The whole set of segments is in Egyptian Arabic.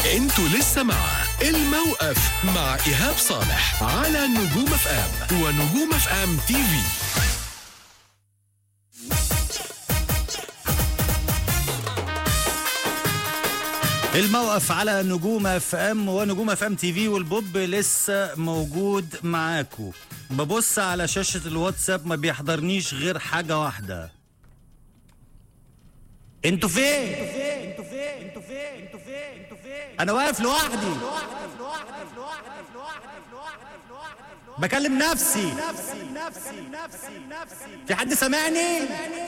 انتوا لسه مع الموقف مع ايهاب صالح على نجوم اف ام ونجوم اف ام تي في الموقف على نجوم اف ام ونجوم اف ام تي في والبوب لسه موجود معاكم ببص على شاشة الواتساب ما بيحضرنيش غير حاجة واحدة انتوا فين؟ انتوا فين؟ انتوا فين؟ انتوا فين؟ انتوا فين؟ انا واقف لوحدي بكلم نفسي في حد سامعني؟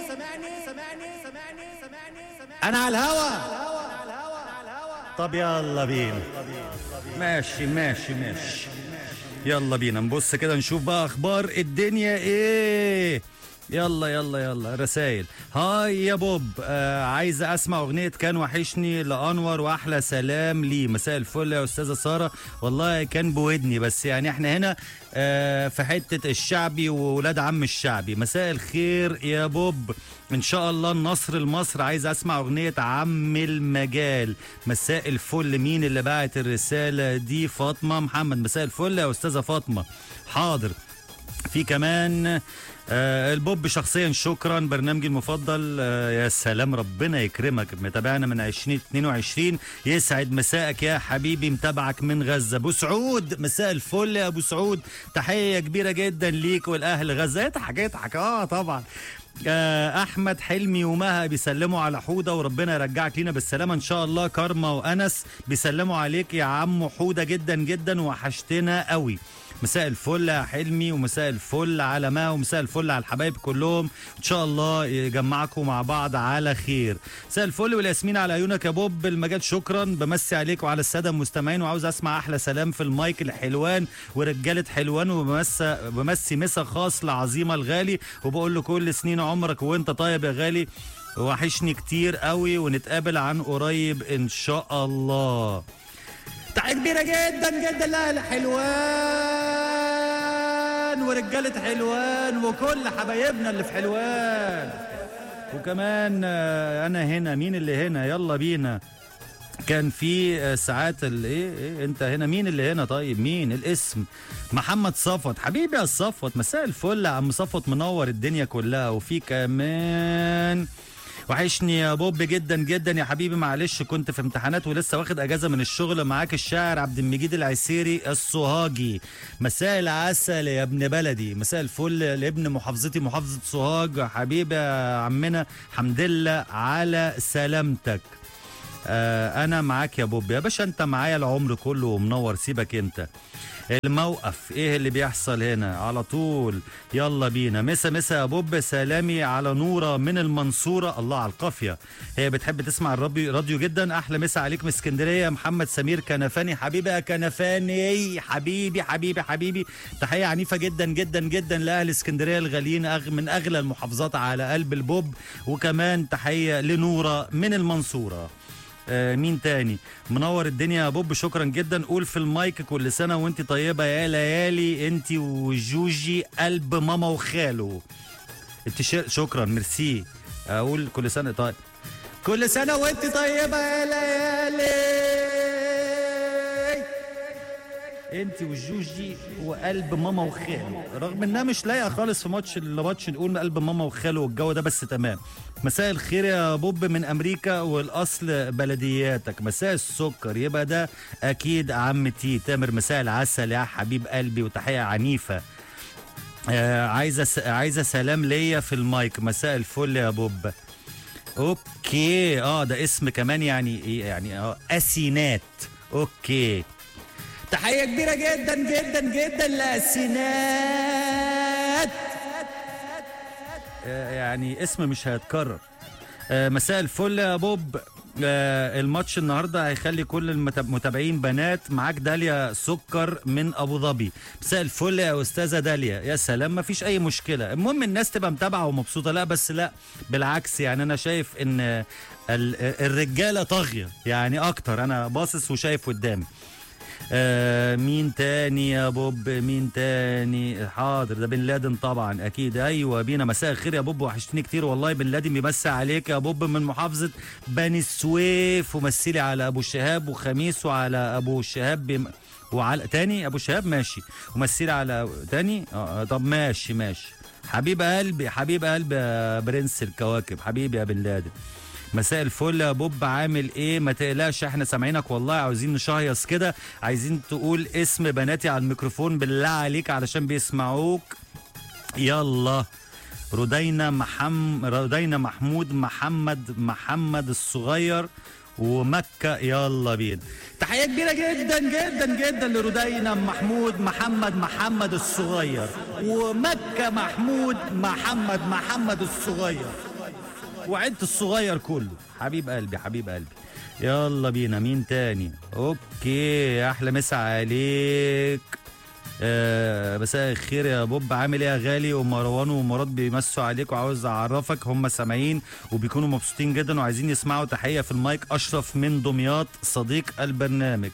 انا على الهوا طب يلا بينا ماشي ماشي ماشي يلا بينا نبص كده نشوف بقى اخبار الدنيا ايه يلا يلا يلا رسائل هاي يا بوب آه عايزه اسمع اغنيه كان وحشني لانور واحلى سلام لي مساء الفل يا استاذه ساره والله كان بودني بس يعني احنا هنا آه في حته الشعبي وولاد عم الشعبي مساء الخير يا بوب ان شاء الله النصر لمصر عايز اسمع اغنيه عم المجال مساء الفل مين اللي بعت الرساله دي فاطمه محمد مساء الفل يا استاذه فاطمه حاضر في كمان آه البوب شخصيا شكرا برنامجي المفضل آه يا سلام ربنا يكرمك متابعنا من 2022 يسعد مساءك يا حبيبي متابعك من غزه ابو سعود مساء الفل يا ابو سعود تحيه كبيره جدا ليك والاهل غزه اضحك اضحك اه طبعا آه احمد حلمي ومها بيسلموا على حوده وربنا يرجعك لينا بالسلامه ان شاء الله كارما وانس بيسلموا عليك يا عم حوده جدا جدا وحشتنا قوي مساء الفل يا حلمي ومساء الفل على ما ومساء الفل على الحبايب كلهم ان شاء الله يجمعكم مع بعض على خير مساء الفل والياسمين على عيونك يا بوب المجال شكرا بمسي عليك وعلى الساده المستمعين وعاوز اسمع احلى سلام في المايك الحلوان ورجاله حلوان وبمسي بمسي مسا خاص لعظيمه الغالي وبقول له كل سنين عمرك وانت طيب يا غالي وحشني كتير قوي ونتقابل عن قريب ان شاء الله تحية كبيرة جدا جدا لأهل حلوان ورجالة حلوان وكل حبايبنا اللي في حلوان وكمان آه، أنا هنا مين اللي هنا يلا بينا كان في آه، ساعات الايه ايه انت هنا مين اللي هنا طيب مين الاسم محمد صفوت حبيبي يا صفوت مساء الفل يا عم صفوت منور الدنيا كلها وفي كمان وحشني يا بوب جدا جدا يا حبيبي معلش كنت في امتحانات ولسه واخد اجازه من الشغل معاك الشاعر عبد المجيد العسيري السوهاجي مساء العسل يا ابن بلدي مساء الفل لابن محافظتي محافظه سوهاج حبيبي يا عمنا حمد لله على سلامتك آه انا معاك يا بوب يا باشا انت معايا العمر كله ومنور سيبك انت الموقف ايه اللي بيحصل هنا على طول يلا بينا مسا مسا يا بوب سلامي على نوره من المنصوره الله على القافيه هي بتحب تسمع الراديو راديو جدا احلى مسا عليك من اسكندريه محمد سمير كنفاني حبيبي يا كنفاني حبيبي حبيبي حبيبي تحيه عنيفه جدا جدا جدا لاهل اسكندريه الغاليين أغ من اغلى المحافظات على قلب البوب وكمان تحيه لنوره من المنصوره آه مين تاني منور الدنيا يا بوب شكرا جدا قول في المايك كل سنه وانت طيبه يا ليالي انت وجوجي قلب ماما وخاله التيشيرت شكرا ميرسي اقول كل سنه طيب كل سنه وانت طيبه يا ليالي انت والجوجي وقلب ماما وخاله رغم انها مش لايقه خالص في ماتش الماتش نقول قلب ماما وخاله والجو ده بس تمام مساء الخير يا بوب من امريكا والاصل بلدياتك مساء السكر يبقى ده اكيد عمتي تامر مساء العسل يا حبيب قلبي وتحيه عنيفه آه عايزه س... عايزه سلام ليا في المايك مساء الفل يا بوب اوكي اه ده اسم كمان يعني ايه يعني اه اسينات اوكي تحيه كبيره جدا جدا جدا لاسينات آه، يعني اسم مش هيتكرر آه، مساء الفل يا بوب آه، الماتش النهارده هيخلي كل المتابعين بنات معاك داليا سكر من ابو ظبي مساء الفل يا استاذه داليا يا سلام ما فيش اي مشكله المهم الناس تبقى متابعه ومبسوطه لا بس لا بالعكس يعني انا شايف ان ال- الرجاله طاغيه يعني اكتر انا باصص وشايف قدامي آه مين تاني يا بوب مين تاني حاضر ده بن لادن طبعا اكيد ايوه بينا مساء الخير يا بوب وحشتني كتير والله بن لادن بيمسي عليك يا بوب من محافظه بني سويف ومثلي على ابو شهاب وخميس وعلى ابو شهاب بم... وعلى تاني ابو شهاب ماشي ومثلي على تاني آه طب ماشي ماشي حبيب قلبي حبيب قلبي يا برنس الكواكب حبيبي يا بن لادن مساء الفل يا بوب عامل ايه ما تقلقش احنا سامعينك والله عاوزين نشهيص كده عايزين تقول اسم بناتي على الميكروفون بالله عليك علشان بيسمعوك يلا رودينا محم رودينا محمود محمد محمد الصغير ومكة يلا بينا تحية كبيرة جدا جدا جدا لرودينا محمود محمد محمد الصغير ومكة محمود محمد محمد الصغير وعدت الصغير كله حبيب قلبي حبيب قلبي يلا بينا مين تاني اوكي احلى مسا عليك آه مساء الخير يا بوب عامل ايه يا غالي ومروان ومراد بيمسوا عليك وعاوز اعرفك هم سامعين وبيكونوا مبسوطين جدا وعايزين يسمعوا تحيه في المايك اشرف من دمياط صديق البرنامج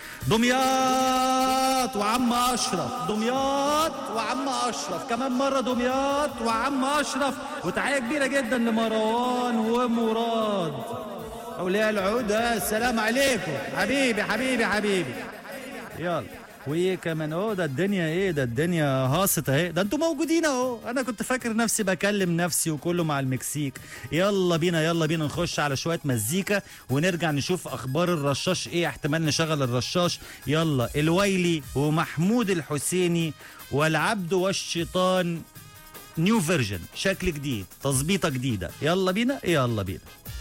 دمياط وعم اشرف دمياط وعم اشرف كمان مره دمياط وعم اشرف وتحيه كبيره جدا لمروان ومراد اولياء العود السلام عليكم حبيبي حبيبي حبيبي يلا وايه كمان اهو ده الدنيا ايه ده الدنيا هاصت اهي ده انتوا موجودين اهو انا كنت فاكر نفسي بكلم نفسي وكله مع المكسيك يلا بينا يلا بينا نخش على شويه مزيكا ونرجع نشوف اخبار الرشاش ايه احتمال نشغل الرشاش يلا الويلي ومحمود الحسيني والعبد والشيطان نيو فيرجن شكل جديد تظبيطه جديده يلا بينا يلا بينا